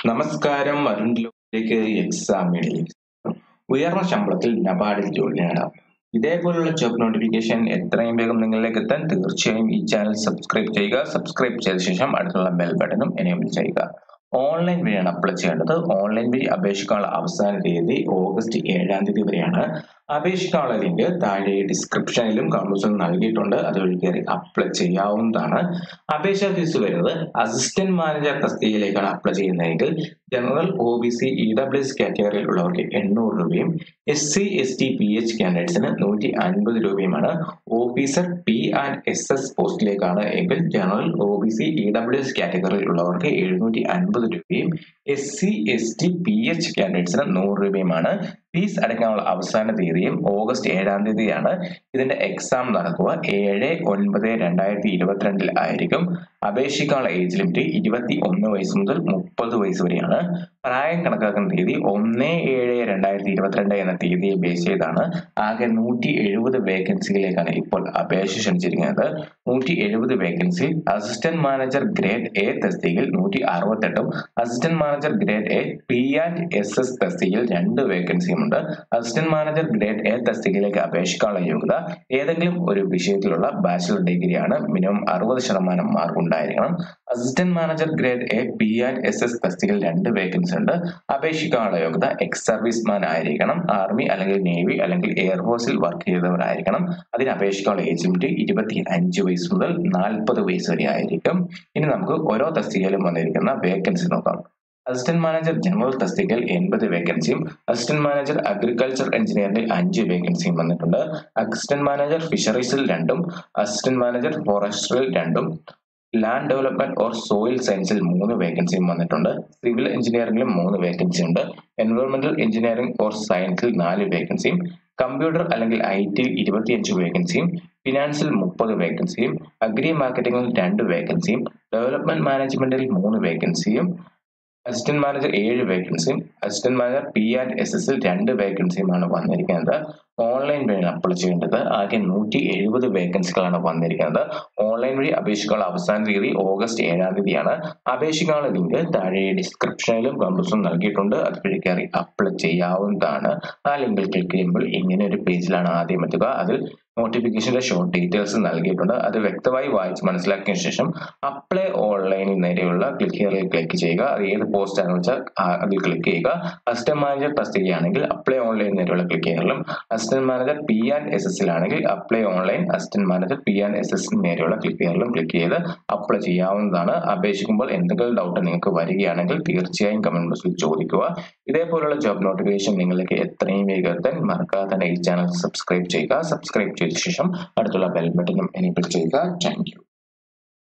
നമസ്കാരം വരുണിലേക്ക് എക്സാമിലേക്ക് ഉയർന്ന ശമ്പളത്തിൽ നബാർഡിൽ ജോലി നേടാം ഇതേപോലുള്ള ജോബ് നോട്ടിഫിക്കേഷൻ എത്രയും വേഗം നിങ്ങളിലേക്ക് എത്താൻ തീർച്ചയായും ഈ ചാനൽ സബ്സ്ക്രൈബ് ചെയ്യുക സബ്സ്ക്രൈബ് ചെയ്ത ശേഷം അടുത്തുള്ള ബെൽ ബട്ടണും എനേബിൾ ചെയ്യുക ഓൺലൈൻ വഴിയാണ് അപ്ലൈ ചെയ്യേണ്ടത് ഓൺലൈൻ വഴി അപേക്ഷിക്കാനുള്ള അവസാന തീയതി ഓഗസ്റ്റ് ഏഴാം തീയതി വരെയാണ് അപേക്ഷിക്കാനുള്ള ലിങ്ക് താഴെ ഡിസ്ക്രിപ്ഷനിലും കമന്റ്സിലും നൽകിയിട്ടുണ്ട് അതുവഴി കയറി അപ്ലൈ ചെയ്യാവുന്നതാണ് അപേക്ഷാ ഫീസ് വരുന്നത് അസിസ്റ്റന്റ് മാനേജർ തസ്തികയിലേക്കാണ് അപ്ലൈ ചെയ്യുന്നതെങ്കിൽ general O B C E W S കാറ്റഗറിയിൽ ഉള്ളവർക്ക് എണ്ണൂറ് രൂപയും S C S T P H കാൻഡിഡേറ്റ്സിന് നൂറ്റി അൻപത് രൂപയുമാണ് officer P and S S പോസ്റ്റിലേക്കാണ് എങ്കിൽ general O B C E W S കാറ്റഗറിയിൽ ഉള്ളവർക്ക് എഴുന്നൂറ്റി അൻപത് രൂപയും S C S T P H കാൻഡിഡേറ്റ്സിന് നൂറ് രൂപയുമാണ് ഫീസ് അടയ്ക്കാനുള്ള അവസാന തീയതിയും ഓഗസ്റ്റ് ഏഴാം തീയതിയാണ് ഇതിന്റെ എക്സാം നടക്കുക ഏഴ് ഒൻപത് രണ്ടായിരത്തി ഇരുപത്തിരണ്ടിൽ ആയിരിക്കും അപേക്ഷിക്കാനുള്ള ഏജ് ലിമിറ്റ് ഇരുപത്തി ഒന്ന് വയസ്സ് മുതൽ മുപ്പത് വയസ്സ് വരെയാണ് പ്രായം കണക്കാക്കുന്ന തീയതി ഒന്ന് ഏഴ് രണ്ടായിരത്തി ഇരുപത്തിരണ്ട് എന്ന തീയതിയെ ബേസ് ചെയ്താണ് ആകെ നൂറ്റി എഴുപത് വേക്കൻസികളിലേക്കാണ് ഇപ്പോൾ അപേക്ഷ ക്ഷണിച്ചിരിക്കുന്നത് നൂറ്റി എഴുപത് vacancy assistant manager grade A തസ്തികയിൽ നൂറ്റി അറുപത്തെട്ടും assistant manager grade A P and S S തസ്തികയിൽ രണ്ട് വേക്കൻസിയും ഉണ്ട് അസിസ്റ്റന്റ് മാനേജർ ഗ്രേഡ് എ തസ്തികയിലേക്ക് അപേക്ഷിക്കാനുള്ള യോഗ്യത ഏതെങ്കിലും ഒരു വിഷയത്തിലുള്ള ബാച്ചിലർ ഡിഗ്രിയാണ് മിനിമം അറുപത് ശതമാനം മാർക്ക് ഉണ്ടായിരിക്കണം assistant manager grade A P and S S തസ്തികയിൽ രണ്ട് വേക്കൻസി ഉണ്ട് അപേക്ഷിക്കാനുള്ള യോഗ്യത എക്സ് സർവീസ്മാൻ ആയിരിക്കണം ആർമി അല്ലെങ്കിൽ നേവി അല്ലെങ്കിൽ എയർഫോഴ്സിൽ വർക്ക് ചെയ്തവരായിരിക്കണം അതിന് അപേക്ഷിക്കാനുള്ള ഏജ് ലിമിറ്റ് ഇരുപത്തി അഞ്ച് വയസ്സ് മുതൽ നാൽപ്പത് വയസ്സ് വരെ ആയിരിക്കും ഇനി നമുക്ക് ഓരോ തസ്തികയിലും വന്നിരിക്കുന്ന വേക്കൻസി നോക്കാം അസിസ്റ്റന്റ് മാനേജർ ജനറൽ തസ്തികയിൽ എൺപത് വേക്കൻസിയും അസിസ്റ്റന്റ് മാനേജർ അഗ്രികൾച്ചർ എഞ്ചിനീയറിംഗിൽ അഞ്ച് വേക്കൻസിയും വന്നിട്ടുണ്ട് അസിസ്റ്റന്റ് മാനേജർ ഫിഷറീസിൽ രണ്ടും അസിസ്റ്റന്റ് മാനേജർ ഫോറസ്ട്രിയിൽ രണ്ടും ലാൻഡ് ഡെവലപ്മെന്റ് ഓർ സോയിൽ സയൻസിൽ മൂന്ന് വേക്കൻസിയും വന്നിട്ടുണ്ട് സിവിൽ എഞ്ചിനീയറിംഗിലും മൂന്ന് വേക്കൻസി ഉണ്ട് എൻവയോൺമെന്റൽ എഞ്ചിനീയറിംഗ് ഓർ സയൻസിൽ നാല് വേക്കൻസിയും കമ്പ്യൂട്ടർ അല്ലെങ്കിൽ ഐ ടിയിൽ ഇരുപത്തിയഞ്ച് വേക്കൻസിയും ഫിനാൻസിൽ മുപ്പത് വേക്കൻസിയും അഗ്രി മാർക്കറ്റിംഗിൽ രണ്ട് വേക്കൻസിയും ഡെവലപ്മെന്റ് മാനേജ്മെന്റിൽ മൂന്ന് വേക്കൻസിയും അസിസ്റ്റന്റ് മാനേജർ ഏഴ് വേക്കൻസിയും assistant manager P and S എസിൽ രണ്ട് വേക്കൻസിയുമാണ് വന്നിരിക്കുന്നത് ഓൺലൈൻ വഴി അപ്ലൈ ചെയ്യേണ്ടത് ആകെ നൂറ്റി എഴുപത് വേക്കൻസികളാണ് വന്നിരിക്കുന്നത് ഓൺലൈൻ വഴി അപേക്ഷിക്കാനുള്ള അവസാന തീയതി ഓഗസ്റ്റ് ഏഴാം തീയതിയാണ് അപേക്ഷിക്കാനുള്ള ലിങ്ക് താഴെ ഡിസ്ക്രിപ്ഷനിലും കമ്പസും നൽകിയിട്ടുണ്ട് അതുവഴി കയറി അപ്ലൈ ചെയ്യാവുന്നതാണ് ആ ലിങ്കിൽ ക്ലിക്ക് ചെയ്യുമ്പോൾ ഇങ്ങനെ ഒരു പേജിലാണ് ആദ്യം എത്തുക അതിൽ നോട്ടിഫിക്കേഷന്റെ ഷോർട്ട് ഡീറ്റെയിൽസ് നൽകിയിട്ടുണ്ട് അത് വ്യക്തമായി വായിച്ച് മനസ്സിലാക്കിയ ശേഷം അപ്ലൈ ഓൺലൈനിൽ നേരെയുള്ള ക്ലിക്ക് ഹിയറിൽ ക്ലിക്ക് ചെയ്യുക അത് ഏത് പോസ്റ്റ് ആണെന്ന് വെച്ചാൽ അതിൽ ക്ലിക്ക് ചെയ്യുക അസിസ്റ്റന്റ് മാനേജർ തസ്തികയാണെങ്കിൽ അപ്ലൈ ഓൺലൈൻ നേരെയുള്ള ക്ലിക്ക് ഹിയറിലും assistant manager P and S S ആണെങ്കിൽ apply online assistant manager P and S S നേരെയുള്ള ക്ലിക്ക് ഹിയറിലും ക്ലിക്ക് ചെയ്ത് അപ്ലൈ ചെയ്യാവുന്നതാണ് അപേക്ഷിക്കുമ്പോൾ എന്തെങ്കിലും ഡൗട്ട് നിങ്ങൾക്ക് വരികയാണെങ്കിൽ തീർച്ചയായും കമന്റ് ബോക്സിൽ ചോദിക്കുക ഇതേപോലുള്ള ജോബ് നോട്ടിഫിക്കേഷൻ നിങ്ങളിലേക്ക് എത്രയും വേഗം എത്താൻ മറക്കാതെ തന്നെ ഈ ചാനൽ സബ്സ്ക്രൈബ് ചെയ്യുക സബ്സ്ക്രൈബ് ചെയ്ത ശേഷം അടുത്തുള്ള ബെൽ ബട്ടണും എനേബിൾ ചെയ്യുക താങ്ക് യു